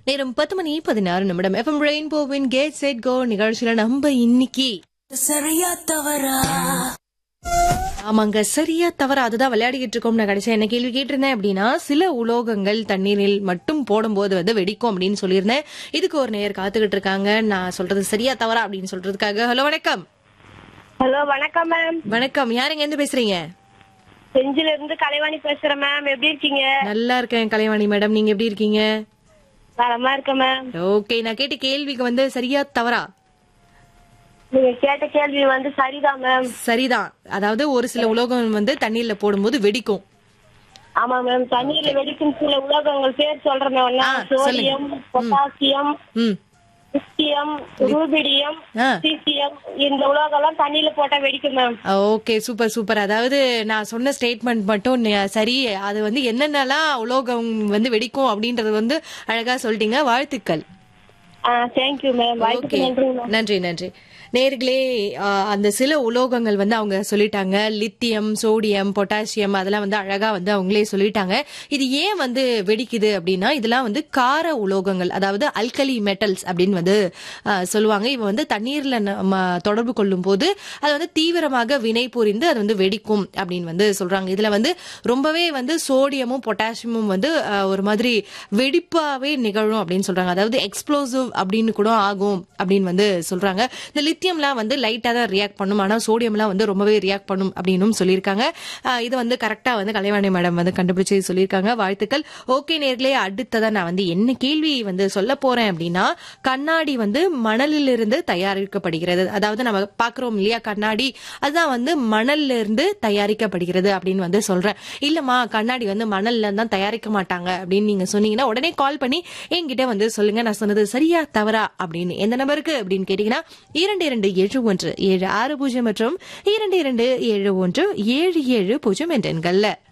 நேரம் பத்து மணி பதினாறு நிமிடம் எஃப்எம் ரெயின்போவின் கேட் செட் கோ நிகழ்ச்சியில நம்ம இன்னைக்கு சரியா தவறா ஆமாங்க சரியா தவறா அதுதான் விளையாடிக்கிட்டு இருக்கோம் நான் கடைசியா என்ன கேள்வி கேட்டிருந்தேன் அப்படின்னா சில உலோகங்கள் தண்ணீரில் மட்டும் போடும்போது வந்து வெடிக்கும் அப்படின்னு சொல்லியிருந்தேன் இதுக்கு ஒரு நேர் காத்துக்கிட்டு இருக்காங்க நான் சொல்றது சரியா தவறா அப்படின்னு சொல்றதுக்காக ஹலோ வணக்கம் ஹலோ வணக்கம் மேம் வணக்கம் யாருங்க எந்த பேசுறீங்க செஞ்சில இருந்து கலைவாணி பேசுறேன் மேம் எப்படி இருக்கீங்க நல்லா இருக்கேன் கலைவாணி மேடம் நீங்க எப்படி இருக்கீங்க நலமா இருக்கேன் மேம் ஓகே நான் கேட்ட கேள்விக்கு வந்து சரியா தவறா நீங்க கேட்ட கேள்வி வந்து சரிதான் மேம் சரிதான் அதாவது ஒரு சில உலோகம் வந்து தண்ணீர்ல போடும்போது வெடிக்கும் ஆமா மேம் தண்ணீர்ல வெடிக்கும் சில உலோகங்கள் பேர் சொல்றேன் மேம் ஆ, சோடியம் பொட்டாசியம் ம் லித்தியம் ரூபிடியம் ஆ. சீசியம் இந்த உலோகம் எல்லாம் தண்ணியில போட்டா வெடிக்கும் மேம் ஓகே சூப்பர் சூப்பர் அதாவது நான் சொன்ன ஸ்டேட்மெண்ட் மட்டும் ந- சரி அது வந்து என்னென்னலாம் உலோகம் வந்து வெடிக்கும் அப்படின்றது வந்து அழகா சொல்லிட்டீங்க வாழ்த்துக்கள் தேங்க்யூ மேம் வாய்ப்புக்கு ஓகே நன்றி மேம் நன்றி நன்றி நேர்களே அந்த சில உலோகங்கள் வந்து அவங்க சொல்லிட்டாங்க லித்தியம் சோடியம் பொட்டாசியம் அதெல்லாம் வந்து அழகா வந்து அவங்களே சொல்லிட்டாங்க இது ஏன் வந்து வெடிக்குது அப்படின்னா இதெல்லாம் வந்து கார உலோகங்கள் அதாவது அல்கலி மெட்டல்ஸ் அப்படின்னு வந்து ஆ, சொல்லுவாங்க இவ வந்து தண்ணீர்ல நம்ம தொடர்பு கொள்ளும் போது அது வந்து தீவிரமாக வினை புரிந்து அது வந்து வெடிக்கும் அப்படின்னு வந்து சொல்றாங்க இதுல வந்து ரொம்பவே வந்து சோடியமும் பொட்டாசியமும் வந்து ஆ, ஒரு மாதிரி வெடிப்பாவே நிகழும் அப்படின்னு சொல்றாங்க அதாவது எக்ஸ்ப்ளோசிவ் அப்படின்னு கூட ஆகும் அப்படின்னு வந்து சொல்றாங்க இந்த லித்தியம்லாம் வந்து லைட்டா தான் ரியாக்ட் பண்ணும் ஆனா சோடியம்லாம் வந்து ரொம்பவே ரியாக்ட் பண்ணும் அப்படின்னும் சொல்லியிருக்காங்க ஆஹ் இது வந்து கரெக்டா வந்து கலைவாணி மேடம் வந்து கண்டுபிடிச்சு சொல்லியிருக்காங்க வாழ்த்துக்கள் ஓகே நேர்களே அடுத்ததா நான் வந்து என்ன கேள்வி வந்து சொல்ல போறேன் அப்படின்னா கண்ணாடி வந்து மணலிலிருந்து தயாரிக்கப்படுகிறது அதாவது நம்ம பாக்குறோம் இல்லையா கண்ணாடி அதுதான் வந்து மணல்ல இருந்து தயாரிக்கப்படுகிறது அப்படின்னு வந்து சொல்றேன் இல்லம்மா கண்ணாடி வந்து மணல்ல தான் தயாரிக்க மாட்டாங்க அப்படின்னு நீங்க சொன்னீங்கன்னா உடனே கால் பண்ணி என்கிட்ட வந்து சொல்லுங்க நான் சொன்னது சரியா தவறா அப்படின்னு எந்த நம்பருக்கு அப்படின்னு கேட்டீங்கன்னா இரண்டு இரண்டு ஏழு ஒன்று ஏழு ஆறு பூஜ்ஜியம் மற்றும் இரண்டு இரண்டு ஏழு ஒன்று ஏழு ஏழு பூஜ்ஜியம் என்ற எண்கள்ல